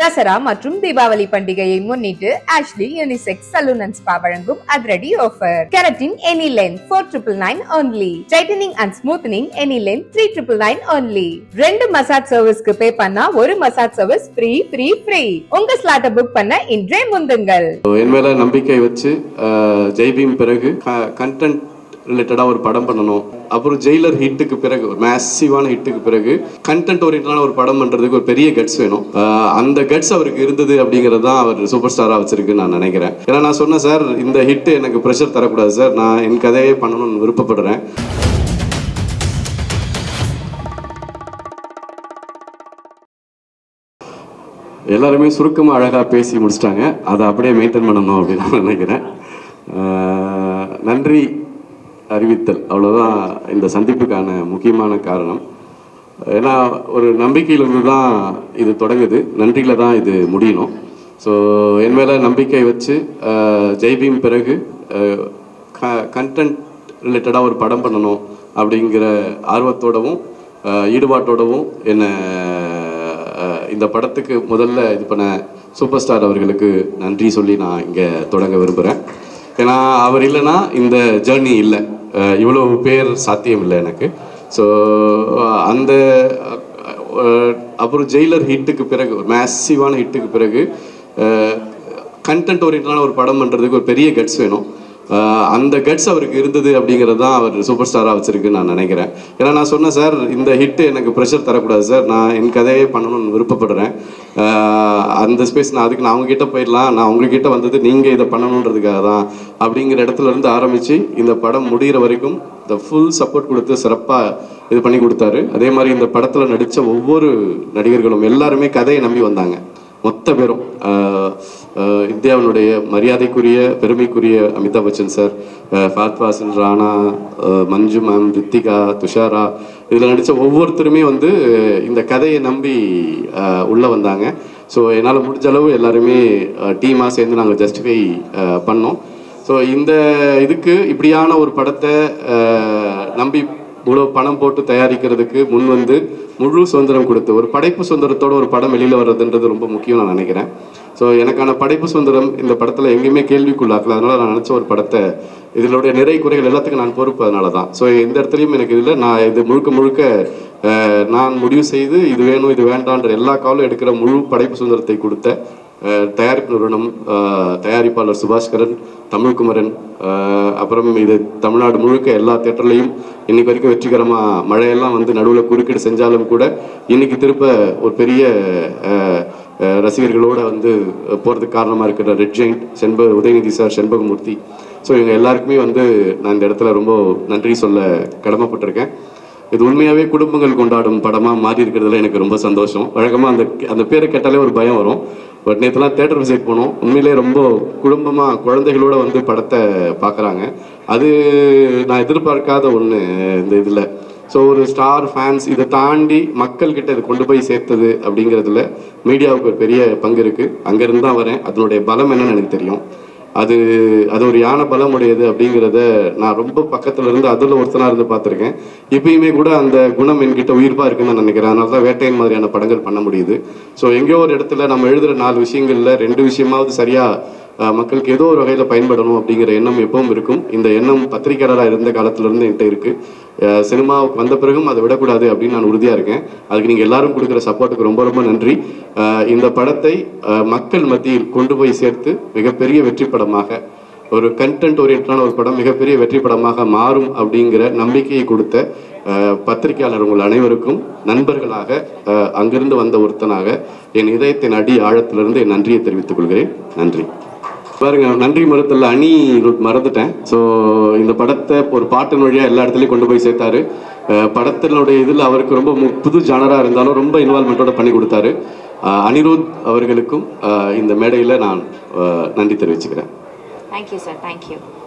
தசரா மற்றும் தீபாவளி பண்டிகையை முன்னிட்டு Ashley unisex salon and spa வழங்கும் அதிரடி offer keratin any length four triple nine only tightening and smoothening any length three triple nine only ரெண்டு massage சர்வீஸ்க்கு pay பண்ணா ஒரு massage service free free free உங்க ஸ்லாட்டை புக் பண்ண இன்றே முந்துங்கள் என் மேல நம்பிக்கை வச்சு அஹ், ஜெய்பீம் பிறகு கண்டென்ட் ரிலேட்டடாக ஒரு படம் பண்ணணும் அப்புறம் ஜெயிலர் ஹிட்டுக்கு பிறகு ஒரு மேசிவான ஹிட்டுக்கு பிறகு கண்டென்ட் ஓரியன்டான ஒரு படம் பண்ணுறதுக்கு ஒரு பெரிய கட்ஸ் வேணும் அஹ், அந்த கட்ஸ் அவருக்கு இருந்தது அப்படிங்கிறது தான் அவர் சூப்பர் ஸ்டாராக வச்சிருக்குன்னு நான் நினைக்கிறேன் ஏன்னா நான் சொன்னேன் சார் இந்த ஹிட் எனக்கு ப்ரெஷர் தரக்கூடாது சார் நான் என் கதையே பண்ணணும்னு விருப்பப்படுறேன் எல்லாருமே சுருக்கமாக அழகாக பேசி முடிச்சிட்டாங்க அதை அப்படியே மெயின்டைன் பண்ணணும் அப்படின்னு நான் நினைக்கிறேன் ஆஹ் நன்றி அறிவித்தல் அவ்வளோதான் இந்த சந்திப்புக்கான முக்கியமான காரணம் ஏன்னா ஒரு நம்பிக்கையிலிருந்து தான் இது தொடங்குது நன்றியில் தான் இது முடியணும் ஸோ என் மேலே நம்பிக்கை வச்சு ஆஹ் ஜெய்பீம் பிறகு கண்டென்ட் ரிலேட்டடாக ஒரு படம் பண்ணணும் அப்படிங்கிற ஆர்வத்தோடவும் ஆஹ் ஈடுபாட்டோடவும் என்னை அஹ் இந்த படத்துக்கு முதல்ல இது பண்ண சூப்பர் ஸ்டார் அவர்களுக்கு நன்றி சொல்லி நான் இங்கே தொடங்க விரும்புகிறேன் ஏன்னா அவர் இல்லைன்னா இந்த ஜேர்னி இல்லை அஹ் இவ்வளவு பேர் சாத்தியம் இல்லை எனக்கு ஸோ அந்த அஹ் அப்புறம் ஜெயிலர் ஹிட்டுக்கு பிறகு ஒரு மேசிவான ஹிட்டுக்கு பிறகு கண்டென்ட் ஓரியன்டான ஒரு படம் பண்ணுறதுக்கு ஒரு பெரிய கட்ஸ் வேணும் ஆஹ் அந்த கட்ஸ் அவருக்கு இருந்தது அப்படிங்கிறது தான் அவர் சூப்பர் ஸ்டாராக வச்சிருக்குன்னு நான் நினைக்கிறேன் ஏன்னா நான் சொன்னேன் சார் இந்த ஹிட் எனக்கு ப்ரெஷர் தரக்கூடாது சார் நான் என் கதையே பண்ணணும்னு விருப்பப்படுறேன் ஆஹ் அந்த ஸ்பேஸ் நான் அதுக்கு நான் அவங்ககிட்ட போயிடலாம் நான் உங்ககிட்ட வந்தது நீங்கள் இதை பண்ணணுன்றதுக்காக தான் அப்படிங்கிற இடத்துல இருந்து ஆரம்பித்து இந்த படம் முடிகிற வரைக்கும் இந்த ஃபுல் சப்போர்ட் கொடுத்து சிறப்பாக இது பண்ணி கொடுத்தாரு அதே மாதிரி இந்த படத்தில் நடித்த ஒவ்வொரு நடிகர்களும் எல்லாருமே கதையை நம்பி வந்தாங்க மொத்த பேரும் ஆஹ் ஆஹ் இந்தியாவினுடைய மரியாதைக்குரிய பெருமைக்குரிய அமிதாப் பச்சன் சார் ஃபாத் ஃபாசின் ராணா ஆஹ் மஞ்சு மேம் ரித்திகா துஷாரா இதில் நடித்த ஒவ்வொருத்தருமே வந்து இந்த கதையை நம்பி ஆஹ் உள்ள வந்தாங்க ஸோ என்னால் முடிஞ்ச அளவு எல்லாருமே டீமாக சேர்ந்து நாங்கள் ஜஸ்டிஃபை பண்ணோம் ஸோ இந்த இதுக்கு இப்படியான ஒரு படத்தை ஆஹ் நம்பி இவ்வளோ பணம் போட்டு தயாரிக்கிறதுக்கு முன் வந்து முழு சுதந்திரம் கொடுத்து ஒரு படைப்பு சுதந்திரத்தோட ஒரு படம் வெளியில் வர்றதுன்றது ரொம்ப முக்கியம் நான் நினைக்கிறேன் ஸோ எனக்கான படைப்பு சுதந்திரம் இந்த படத்தில் எங்கேயுமே கேள்விக்குள்ளாக்கல அதனால நான் நினச்ச ஒரு படத்தை இதனுடைய நிறை குறைகள் எல்லாத்துக்கும் நான் பொறுப்பு அதனால தான் ஸோ எந்த இடத்துலையும் எனக்கு இதில் நான் இது முழுக்க முழுக்க அஹ், நான் முடிவு செய்து இது வேணும் இது வேண்டான்ற எல்லா காலும் எடுக்கிற முழு படைப்பு சுதந்திரத்தை கொடுத்த அஹ், தயாரிப்பு நிறுவனம் அஹ், தயாரிப்பாளர் சுபாஷ்கரன் தமிழ்குமரன் அஹ், அப்புறம் இது தமிழ்நாடு முழுக்க எல்லா தேட்டர்லையும் இன்னைக்கு வரைக்கும் வெற்றிகரமாக மழையெல்லாம் வந்து நடுவில் குறுக்கீடு செஞ்சாலும் கூட இன்னைக்கு திருப்ப ஒரு பெரிய அஹ், அஹ், ரசிகர்களோட வந்து போகிறதுக்கு காரணமாக இருக்கிற ரெட் ஜெயிண்ட் செண்ப உதயநிதி சார் செண்பகமூர்த்தி ஸோ இவங்க எல்லாருக்குமே வந்து நான் இந்த இடத்துல ரொம்ப நன்றி சொல்ல கடமைப்பட்டிருக்கேன் இது உண்மையாகவே குடும்பங்கள் கொண்டாடும் படமாக மாறி இருக்கிறதுல எனக்கு ரொம்ப சந்தோஷம் வழக்கமாக அந்த அந்த பேரை கேட்டாலே ஒரு பயம் வரும் பட் நேற்றுலாம் தேட்டர் விசிட் போனோம் உண்மையிலே ரொம்ப குடும்பமாக குழந்தைகளோட வந்து படத்தை பார்க்குறாங்க அது நான் எதிர்பார்க்காத ஒன்று இந்த இதில் ஸோ ஒரு ஸ்டார் ஃபேன்ஸ் இதை தாண்டி மக்கள்கிட்ட இதை கொண்டு போய் சேர்த்தது அப்படிங்கிறதுல மீடியாவுக்கு ஒரு பெரிய பங்கு இருக்குது அங்கேருந்து தான் வரேன் அதனுடைய பலம் என்னன்னு எனக்கு தெரியும் அது அது ஒரு யானை பலம் உடையது அப்படிங்கிறத நான் ரொம்ப பக்கத்துல இருந்து அதில் ஒருத்தனா இருந்து பார்த்துருக்கேன் இப்பயுமே கூட அந்த குணம் என்கிட்ட உயிர்ப்பா இருக்குன்னு நான் நினைக்கிறேன் அதனால தான் வேட்டையன் மாதிரியான படங்கள் பண்ண முடியுது ஸோ எங்கேயோ ஒரு இடத்துல நம்ம எழுதுற நாலு விஷயங்கள்ல ரெண்டு விஷயமாவது சரியா அஹ், மக்களுக்கு ஏதோ ஒரு வகையில் பயன்படணும் அப்படிங்கிற எண்ணம் எப்பவும் இருக்கும் இந்த எண்ணம் பத்திரிகையாளராக இருந்த காலத்துல இருந்து என்கிட்ட இருக்கு அஹ், சினிமாவுக்கு வந்த பிறகும் அதை விடக்கூடாது அப்படின்னு நான் உறுதியா இருக்கேன் அதுக்கு நீங்க எல்லாரும் கொடுக்குற சப்போர்ட்டுக்கு ரொம்ப ரொம்ப நன்றி அஹ், இந்த படத்தை அஹ், மக்கள் மத்தியில் கொண்டு போய் சேர்த்து மிகப்பெரிய வெற்றி படமாக ஒரு கண்டென்ட் ஓரியன்டான ஒரு படம் மிகப்பெரிய வெற்றி படமாக மாறும் அப்படிங்கிற நம்பிக்கையை கொடுத்த அஹ், பத்திரிகையாளர் உங்கள் அனைவருக்கும் நண்பர்களாக அஹ், அங்கிருந்து வந்த ஒருத்தனாக என் இதயத்தின் அடி ஆழத்திலிருந்து என் நன்றியை தெரிவித்துக் கொள்கிறேன் நன்றி பாருங்க நன்றி மறுத்தல அணி மறந்துட்டேன் ஸோ இந்த படத்தை ஒரு பாட்டின் வழியாக எல்லா இடத்துலையும் கொண்டு போய் சேர்த்தாரு அஹ், படத்தினுடைய இதில் அவருக்கு ரொம்ப மு- புது ஜானராக இருந்தாலும் ரொம்ப இன்வால்மெண்ட்டோட பண்ணி கொடுத்தாரு அஹ், அனிருத் அவர்களுக்கும் அஹ், இந்த மேடையில் நான் அஹ், நன்றி தெரிவிச்சுக்கிறேன் தேங்க்யூ சார் தேங்க்யூ